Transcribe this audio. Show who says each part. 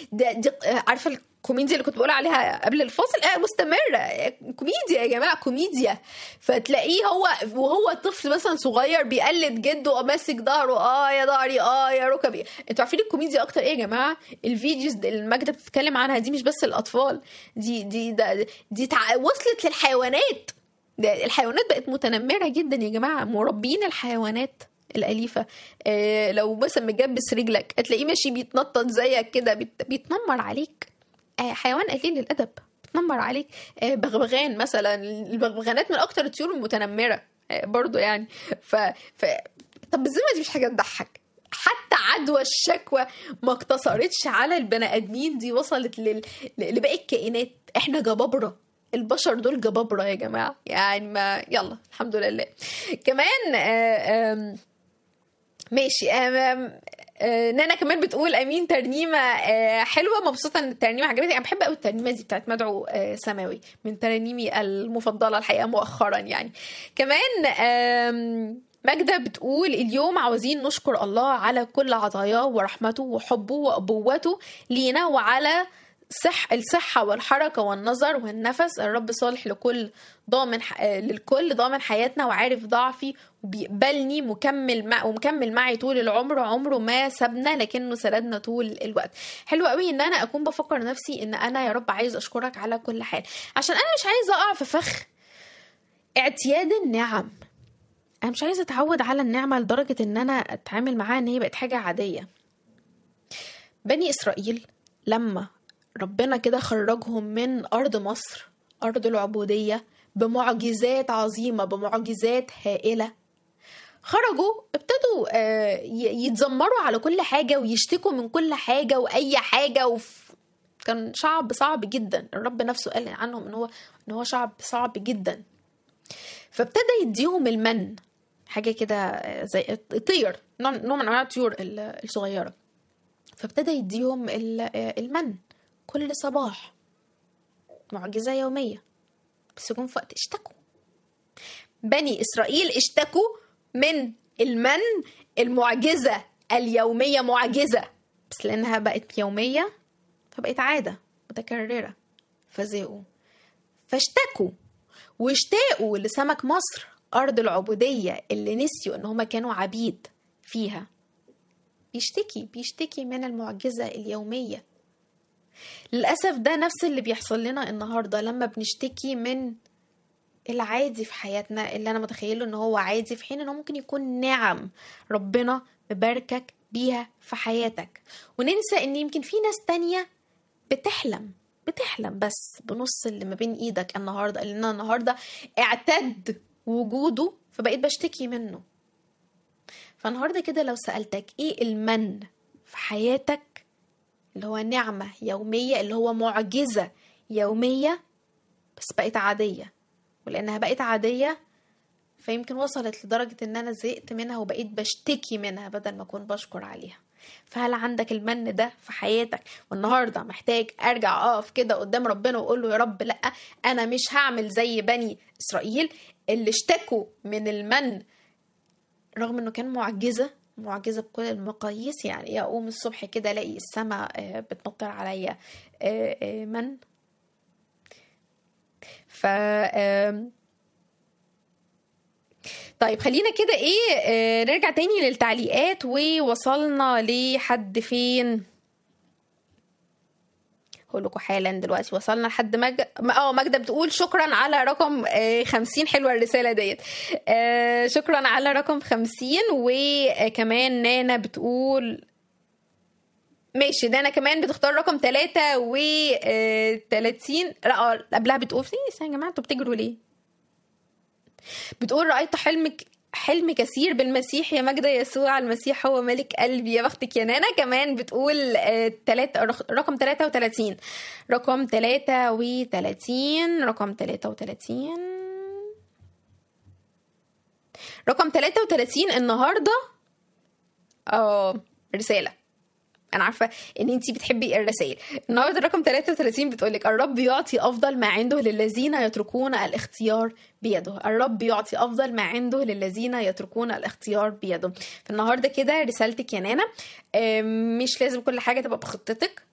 Speaker 1: ده دي عارفه الكوميديا اللي كنت بقول عليها قبل الفاصل آه مستمره آه، كوميديا يا جماعه كوميديا فتلاقيه هو وهو طفل مثلا صغير بيقلد جده ماسك ظهره اه يا ظهري اه يا ركبي انتوا عارفين الكوميديا اكتر ايه يا جماعه الفيديوز اللي الماجده بتتكلم عنها دي مش بس الاطفال دي دي ده دي تع... وصلت للحيوانات ده الحيوانات بقت متنمره جدا يا جماعه مربين الحيوانات الأليفة آه لو مثلا مجبس رجلك هتلاقيه ماشي بيتنطط زيك كده بيت- بيتنمر عليك آه حيوان قليل الأدب بيتنمر عليك آه بغبغان مثلا البغبغانات من أكتر الطيور المتنمرة آه برضو يعني ف, ف... طب بالذمة دي مش حاجة تضحك حتى عدوى الشكوى ما اقتصرتش على البني ادمين دي وصلت لل... لباقي الكائنات احنا جبابره البشر دول جبابره يا جماعه يعني ما يلا الحمد لله كمان آه، آم، ماشي آم، آم، آه، نانا كمان بتقول امين ترنيمه آه، حلوه مبسوطه ان الترنيمه عجبتني انا بحب قوي الترنيمه دي بتاعت مدعو آه، سماوي من ترانيمي المفضله الحقيقه مؤخرا يعني كمان آم، ماجدة بتقول اليوم عاوزين نشكر الله على كل عطاياه ورحمته وحبه وأبوته لينا وعلى صح الصحة والحركة والنظر والنفس الرب صالح لكل ضامن ح... آه، للكل ضامن حياتنا وعارف ضعفي وبيقبلني مكمل مع... ومكمل معي طول العمر عمره ما سابنا لكنه سندنا طول الوقت حلو قوي ان انا اكون بفكر نفسي ان انا يا رب عايز اشكرك على كل حال عشان انا مش عايزه اقع في فخ اعتياد النعم انا مش عايزه اتعود على النعمه لدرجه ان انا اتعامل معاها ان هي بقت حاجه عاديه بني اسرائيل لما ربنا كده خرجهم من ارض مصر ارض العبوديه بمعجزات عظيمه بمعجزات هائله خرجوا ابتدوا آه، ي- يتذمروا على كل حاجه ويشتكوا من كل حاجه واي حاجه وف... كان شعب صعب جدا الرب نفسه قال عنهم ان هو ان هو شعب صعب جدا فابتدى يديهم المن حاجه كده زي طير نوع نوع من انواع الطيور ال- الصغيره فابتدى يديهم ال- المن كل صباح معجزه يوميه بس جم في وقت اشتكوا بني اسرائيل اشتكوا من المن المعجزه اليوميه معجزه بس لانها بقت يوميه فبقت عاده متكرره فزهقوا فاشتكوا واشتاقوا لسمك مصر أرض العبودية اللي نسيوا إن هما كانوا عبيد فيها بيشتكي بيشتكي من المعجزة اليومية للأسف ده نفس اللي بيحصل لنا النهاردة لما بنشتكي من العادي في حياتنا اللي أنا متخيله إن هو عادي في حين إنه ممكن يكون نعم ربنا مباركك بيها في حياتك وننسى إن يمكن في ناس تانية بتحلم بتحلم بس بنص اللي ما بين ايدك النهارده لان انا النهارده اعتد وجوده فبقيت بشتكي منه فالنهارده كده لو سألتك ايه المن في حياتك اللي هو نعمة يومية اللي هو معجزة يومية بس بقت عادية ولأنها بقت عادية فيمكن وصلت لدرجة إن أنا زهقت منها وبقيت بشتكي منها بدل ما أكون بشكر عليها فهل عندك المن ده في حياتك والنهارده محتاج ارجع اقف كده قدام ربنا واقول له يا رب لا انا مش هعمل زي بني اسرائيل اللي اشتكوا من المن رغم انه كان معجزه معجزه بكل المقاييس يعني اقوم الصبح كده الاقي السماء آه، بتمطر عليا آه، آه، من ف آم، طيب خلينا كده ايه آه نرجع تاني للتعليقات ووصلنا لحد فين هقول لكم حالا دلوقتي وصلنا لحد مج... اه ماجدة بتقول شكرا على رقم آه 50 حلوه الرساله دديت آه شكرا على رقم 50 وكمان نانا بتقول ماشي نانا كمان بتختار رقم 3 و 30 لا آه، قبلها بتقول في يا جماعه انتوا بتجروا ليه بتقول رأيت حلمك حلم كثير بالمسيح يا مجد يسوع المسيح هو ملك قلبي يا بختك يا نانا كمان بتقول آه، تلات رق- رقم 33 رقم 33 رقم 33 رقم 33 النهارده اه رسالة انا عارفه ان انتي بتحبي الرسائل النهارده رقم 33 بتقولك الرب يعطي افضل ما عنده للذين يتركون الاختيار بيده الرب يعطي افضل ما عنده للذين يتركون الاختيار بيده فالنهارده كده رسالتك يا نانا آم، مش لازم كل حاجه تبقى بخطتك